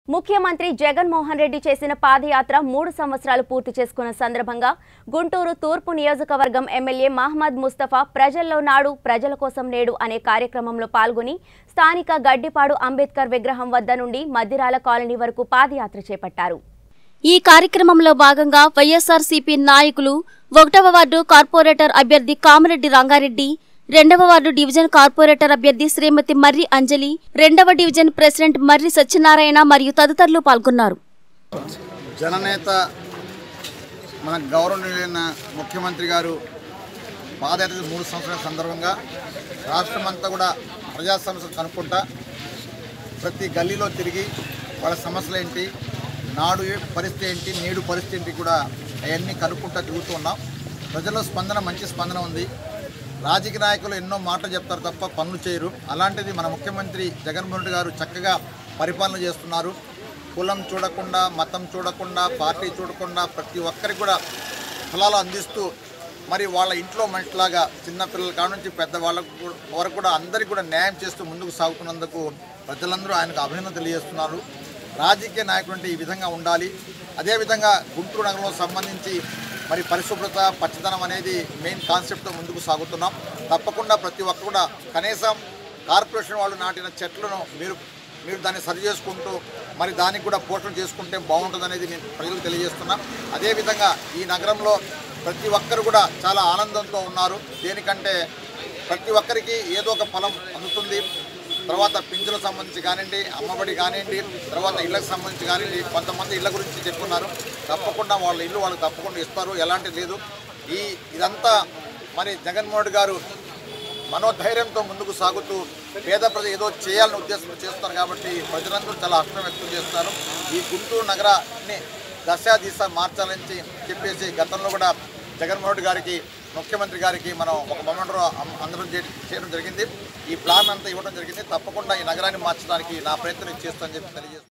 ముఖ్యమంత్రి జగన్మోహన్ రెడ్డి చేసిన పాదయాత్ర మూడు సంవత్సరాలు పూర్తి చేసుకున్న సందర్భంగా గుంటూరు తూర్పు నియోజకవర్గం ఎమ్మెల్యే మహమ్మద్ ముస్తఫా ప్రజల్లో నాడు ప్రజల కోసం నేడు అనే కార్యక్రమంలో పాల్గొని స్థానిక గడ్డిపాడు అంబేద్కర్ విగ్రహం వద్ద నుండి మద్దిరాల కాలనీ వరకు పాదయాత్ర చేపట్టారు ఈ కార్యక్రమంలో భాగంగా వైఎస్ఆర్సీపీ నాయకులు ఒకటవ వార్డు కార్పొరేటర్ అభ్యర్థి కామిరెడ్డి రంగారెడ్డి రెండవ వార్డు డివిజన్ కార్పొరేటర్ అభ్యర్థి శ్రీమతి మర్రి అంజలి రెండవ డివిజన్ ప్రెసిడెంట్ మర్రి సత్యనారాయణ మరియు తదితరులు పాల్గొన్నారు జననేత మన గౌరవనీయులైన ముఖ్యమంత్రి గారు పాదయాత్ర మూడు సంవత్సరాల సందర్భంగా రాష్ట్రమంతా కూడా ప్రజా సమస్యలు కనుక్కుంటా ప్రతి గల్లీలో తిరిగి వాళ్ళ సమస్యలు ఏంటి నాడు పరిస్థితి ఏంటి నేడు పరిస్థితి ఏంటి కూడా అవన్నీ కనుక్కుంటా తిరుగుతూ ఉన్నాం ప్రజల్లో స్పందన మంచి స్పందన ఉంది రాజకీయ నాయకులు ఎన్నో మాటలు చెప్తారు తప్ప పనులు చేయరు అలాంటిది మన ముఖ్యమంత్రి జగన్మోహన్ రెడ్డి గారు చక్కగా పరిపాలన చేస్తున్నారు కులం చూడకుండా మతం చూడకుండా పార్టీ చూడకుండా ప్రతి ఒక్కరికి కూడా ఫలాలు అందిస్తూ మరి వాళ్ళ ఇంట్లో మనిషిలాగా చిన్నపిల్లల కాడ నుంచి పెద్దవాళ్ళకు కూడా- వరకు కూడా అందరికీ కూడా న్యాయం చేస్తూ ముందుకు సాగుతున్నందుకు ప్రజలందరూ ఆయనకు అభినందన తెలియజేస్తున్నారు రాజకీయ నాయకుడు అంటే ఈ విధంగా ఉండాలి అదేవిధంగా గుంటూరు నగరంలో సంబంధించి మరి పరిశుభ్రత పచ్చదనం అనేది మెయిన్ కాన్సెప్ట్తో ముందుకు సాగుతున్నాం తప్పకుండా ప్రతి ఒక్కరు కూడా కనీసం కార్పొరేషన్ వాళ్ళు నాటిన చెట్లను మీరు మీరు దాన్ని సరి చేసుకుంటూ మరి దానికి కూడా పోషణ చేసుకుంటే బాగుంటుంది అనేది నేను ప్రజలకు తెలియజేస్తున్నాం అదేవిధంగా ఈ నగరంలో ప్రతి ఒక్కరు కూడా చాలా ఆనందంతో ఉన్నారు దేనికంటే ప్రతి ఒక్కరికి ఏదో ఒక ఫలం అందుతుంది తర్వాత పింఛన్లకు సంబంధించి కానివ్వండి అమ్మబడి కానివ్వండి తర్వాత ఇళ్ళకి సంబంధించి కానివ్వండి కొంతమంది ఇళ్ళ గురించి చెప్పుకున్నారు తప్పకుండా వాళ్ళ ఇల్లు వాళ్ళకి తప్పకుండా ఇస్తారు ఎలాంటి లేదు ఈ ఇదంతా మరి జగన్మోహన్ రెడ్డి గారు మనోధైర్యంతో ముందుకు సాగుతూ పేద ప్రజలు ఏదో చేయాలని ఉద్దేశంతో చేస్తారు కాబట్టి ప్రజలందరూ చాలా హర్షం వ్యక్తం చేస్తారు ఈ గుంటూరు నగరాన్ని దశ దిశ మార్చాలని చెప్పేసి గతంలో కూడా జగన్మోహన్ రెడ్డి గారికి ముఖ్యమంత్రి గారికి మనం ఒక మొమెంటో అందరం చే- చేయడం జరిగింది ఈ ప్లాన్ అంతా ఇవ్వడం జరిగింది తప్పకుండా ఈ నగరాన్ని మార్చడానికి నా ప్రయత్నం చేస్తానని చెప్పి తెలియజేస్తాను